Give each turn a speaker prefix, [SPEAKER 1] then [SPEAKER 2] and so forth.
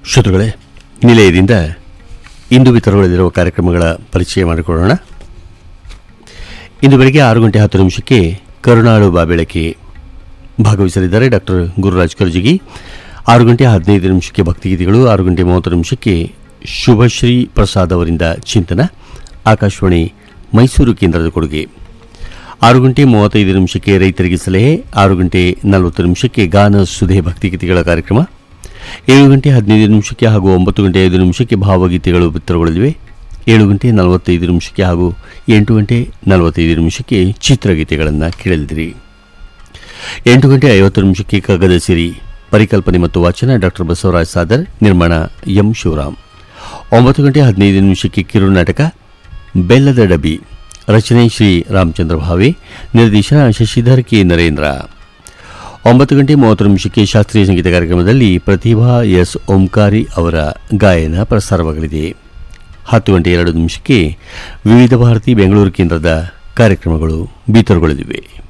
[SPEAKER 1] ಶ್ರೋತೃಗಳೇ ನಿಲಯದಿಂದ ಇಂದು ಬಿತ್ತರಗೊಳ್ಳಲಿರುವ ಕಾರ್ಯಕ್ರಮಗಳ ಪರಿಚಯ ಮಾಡಿಕೊಳ್ಳೋಣ ಇಂದು ಬೆಳಗ್ಗೆ ಆರು ಗಂಟೆ ಹತ್ತು ನಿಮಿಷಕ್ಕೆ ಕರುಣಾಳು ಬಾಬೆಳಕೆ ಭಾಗವಹಿಸಲಿದ್ದಾರೆ ಡಾಕ್ಟರ್ ಗುರುರಾಜ್ ಕರ್ಜಿಗಿ ಆರು ಗಂಟೆ ಹದಿನೈದು ನಿಮಿಷಕ್ಕೆ ಭಕ್ತಿಗೀತೆಗಳು ಆರು ಗಂಟೆ ಮೂವತ್ತು ನಿಮಿಷಕ್ಕೆ ಶುಭಶ್ರೀ ಪ್ರಸಾದ್ ಅವರಿಂದ ಚಿಂತನ ಆಕಾಶವಾಣಿ ಮೈಸೂರು ಕೇಂದ್ರದ ಕೊಡುಗೆ ಆರು ಗಂಟೆ ಮೂವತ್ತೈದು ನಿಮಿಷಕ್ಕೆ ರೈತರಿಗೆ ಸಲಹೆ ಆರು ಗಂಟೆ ನಲವತ್ತು ನಿಮಿಷಕ್ಕೆ ಗಾನ ಸುಧೆ ಭಕ್ತಿಗೀತೆಗಳ ಕಾರ್ಯಕ್ರಮ ಏಳು ಗಂಟೆ ಹದಿನೈದು ನಿಮಿಷಕ್ಕೆ ಹಾಗೂ ಒಂಬತ್ತು ಗಂಟೆ ಐದು ನಿಮಿಷಕ್ಕೆ ಭಾವಗೀತೆಗಳು ಬಿತ್ತರಗೊಳ್ಳಲಿವೆ ಏಳು ಗಂಟೆ ನಲವತ್ತೈದು ನಿಮಿಷಕ್ಕೆ ಹಾಗೂ ಎಂಟು ಗಂಟೆ ನಲವತ್ತೈದು ನಿಮಿಷಕ್ಕೆ ಚಿತ್ರಗೀತೆಗಳನ್ನು ಕೇಳಲಿದಿರಿ ಎಂಟು ಗಂಟೆ ಐವತ್ತು ನಿಮಿಷಕ್ಕೆ ಕಗ್ಗದ ಸಿರಿ ಪರಿಕಲ್ಪನೆ ಮತ್ತು ವಾಚನ ಡಾಕ್ಟರ್ ಬಸವರಾಜ್ ಸಾದರ್ ನಿರ್ಮಾಣ ಎಂ ಶಿವರಾಮ್ ಒಂಬತ್ತು ಗಂಟೆ ಹದಿನೈದು ನಿಮಿಷಕ್ಕೆ ಕಿರು ನಾಟಕ ಬೆಲ್ಲದ ಡಬ್ಬಿ ರಚನೆ ಶ್ರೀ ರಾಮಚಂದ್ರ ಭಾವೆ ನಿರ್ದೇಶನ ಶಶಿಧರ್ ಕೆ ನರೇಂದ್ರ ಒಂಬತ್ತು ಗಂಟೆ ಮೂವತ್ತು ನಿಮಿಷಕ್ಕೆ ಶಾಸ್ತ್ರೀಯ ಸಂಗೀತ ಕಾರ್ಯಕ್ರಮದಲ್ಲಿ ಪ್ರತಿಭಾ ಎಸ್ ಓಂಕಾರಿ ಅವರ ಗಾಯನ ಪ್ರಸಾರವಾಗಲಿದೆ ಹತ್ತು ಗಂಟೆ ಎರಡು ನಿಮಿಷಕ್ಕೆ ವಿವಿಧ ಭಾರತಿ ಬೆಂಗಳೂರು ಕೇಂದ್ರದ ಕಾರ್ಯಕ್ರಮಗಳು ಬಿತ್ತರಗೊಳ್ಳಲಿವೆ